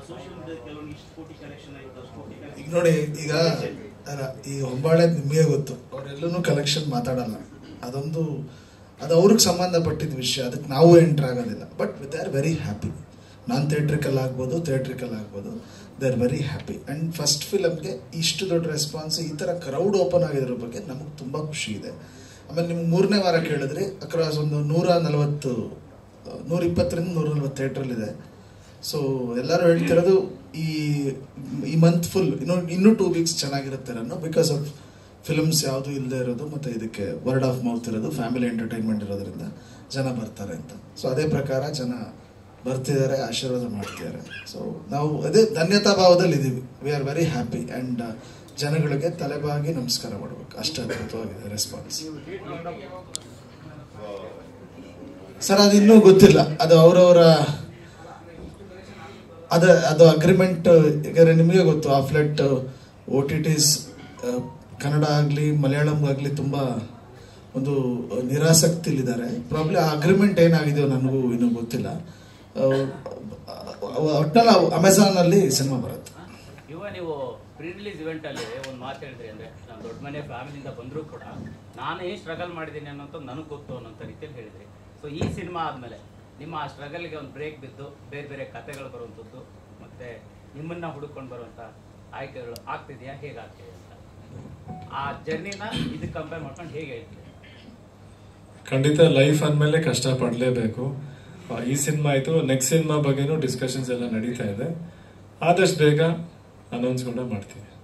social media ಕೆಲವೊಂದು ಇಷ್ಟು ಕೋಟಿ ಕಲೆಕ್ಷನ್ ಆಯ್ತು ಅಷ್ಟು ಕೋಟಿ collection ಈಗ ನೋಡಿ ಈಗ ಅಲ್ಲ, ಈ ಹೊಂಬಾಳೆ ನಿಮಗೆ ಗೊತ್ತು ಅವರೆಲ್ಲೂ ಕಲೆಕ್ಷನ್ ಮಾತಾಡಲ್ಲ ಅದೊಂದು ಅದು ಅವ್ರಿಗೆ ಸಂಬಂಧಪಟ್ಟಿದ್ದ ವಿಷಯ ಅದಕ್ಕೆ ನಾವು ಎಂಟರ್ ಆಗೋದಿಲ್ಲ but they are very happy non theatrical ಆಗ್ಬೋದು ಥಿಯೇಟ್ರಿಕಲ್ ಆಗ್ಬೋದು they are very happy and first ಫಿಲಮ್ಗೆ ಇಷ್ಟು ದೊಡ್ಡ ರೆಸ್ಪಾನ್ಸ್ ಈ ಥರ ಕ್ರೌಡ್ ಓಪನ್ ಆಗಿದ್ರ ಬಗ್ಗೆ ನಮಗೆ ತುಂಬ ಖುಷಿ ಇದೆ ಆಮೇಲೆ ನಿಮ್ಗೆ ಮೂರನೇ ವಾರ ಕೇಳಿದ್ರಿ ಅಕ್ರಾಸ್ ಒಂದು ನೂರ ನಲವತ್ತು ನೂರ ಇಪ್ಪತ್ತರಿಂದ ನೂರ ನಲವತ್ತು ಥಿಯೇಟ್ರಲ್ಲಿದೆ ಸೊ ಎಲ್ಲರೂ ಹೇಳ್ತಿರೋದು ಈ ಈ ಮಂತ್ ಫುಲ್ ಇನ್ನು ಇನ್ನೂ ಟೂ ವೀಕ್ಸ್ ಚೆನ್ನಾಗಿರುತ್ತೆ ಅನ್ನೋ ಬಿಕಾಸ್ ಆಫ್ ಫಿಲ್ಮ್ಸ್ ಯಾವುದು ಇಲ್ಲದೆ ಇರೋದು ಮತ್ತು ಇದಕ್ಕೆ ವರ್ಡ್ ಆಫ್ ಮೌತ್ ಇರೋದು ಫ್ಯಾಮಿಲಿ ಎಂಟರ್ಟೈನ್ಮೆಂಟ್ ಇರೋದ್ರಿಂದ ಜನ ಬರ್ತಾರೆ ಅಂತ ಸೊ ಅದೇ ಪ್ರಕಾರ ಜನ ಬರ್ತಿದ್ದಾರೆ ಆಶೀರ್ವಾದ ಮಾಡ್ತಿದ್ದಾರೆ ಸೊ ನಾವು ಅದೇ ಧನ್ಯತಾ ಭಾವದಲ್ಲಿ ಇದ್ದೀವಿ we are very happy and ಜನಗಳಿಗೆ ತಲೆಬಾಗಿ ನಮಸ್ಕಾರ ಮಾಡಬೇಕು ಅಷ್ಟು ಅದ್ಭುತವಾಗಿದೆ ರೆಸ್ಪಾನ್ಸ್ ಸರ್ ಅದು ಇನ್ನೂ ಗೊತ್ತಿಲ್ಲ ಅದು ಅವರವರ ಅದ ಅದು ಅಗ್ರಿಮೆಂಟ್ ಯಾಕಂದ್ರೆ ನಿಮಗೆ ಗೊತ್ತು ಆ ಫ್ಲಟ್ ಓ ಟಿ ಟಿಸ್ ಕನ್ನಡ ಆಗಲಿ ಮಲಯಾಳಂ ಆಗಲಿ ತುಂಬ ಒಂದು ನಿರಾಸಕ್ತಿಲಿದ್ದಾರೆ ಪ್ರಾಬ್ಲಮ್ ಆ ಅಗ್ರಿಮೆಂಟ್ ಏನಾಗಿದೆಯೋ ನನಗೂ ಇನ್ನೂ ಗೊತ್ತಿಲ್ಲ ಒಟ್ಟಲ್ಲಿ ಅಮೆಝಾನಲ್ಲಿ ಸಿನಿಮಾ ಬರುತ್ತೆ ಇವ ನೀವು ಪ್ರೀ ರಿಲೀಸ್ ಇವೆಂಟ್ ಅಲ್ಲಿ ಒಂದು ಮಾತು ಹೇಳಿದ್ರಿ ಅಂದ್ರೆ ನಾನು ದೊಡ್ಡ ಮನೆ ಫ್ಯಾಮಿಲಿಯಿಂದ ಬಂದರೂ ಕೂಡ ನಾನು ಏನು ಸ್ಟ್ರಗಲ್ ಮಾಡಿದ್ದೀನಿ ಅನ್ನೋಂಥ ನನಗೆ ಗೊತ್ತು ಅನ್ನೋಂಥ ರೀತಿಯಲ್ಲಿ ಹೇಳಿದ್ರಿ ಸೊ ಈ ಸಿನಿಮಾ ಆದಮೇಲೆ ನಿಮ್ಮ ಆ ಸ್ಟ್ರಗಲ್ಗೆ ಒಂದು ಬ್ರೇಕ್ ಬಿದ್ದು ಬೇರೆ ಬೇರೆ ಕಥೆಗಳು ಬರುವಂಥದ್ದು ಮತ್ತೆ ನಿಮ್ಮನ್ನ ಹುಡುಕೊಂಡು ಬರುವಂಥ ಆಯ್ಕೆಗಳು ಆಗ್ತಿದೆಯಾ ಹೇಗೆ ಆಗ್ತಿದೆ ಅಂತ ಆ ಜರ್ನಿನ ಇದಕ್ಕೆ ಕಂಪೇರ್ ಮಾಡ್ಕೊಂಡು ಹೇಗೆ ಹೇಳ್ತೀರಿ ಖಂಡಿತ ಲೈಫ್ ಅಂದಮೇಲೆ ಕಷ್ಟ ಪಡಲೇಬೇಕು ಈ ಸಿನಿಮಾ ಆಯಿತು ನೆಕ್ಸ್ಟ್ ಸಿನಿಮಾ ಬಗ್ಗೆನೂ ಡಿಸ್ಕಷನ್ಸ್ ಎಲ್ಲ ನಡೀತಾ ಇದೆ ಆದಷ್ಟು ಬೇಗ ಅನೌನ್ಸ್ ಕೂಡ ಮಾಡ್ತೀವಿ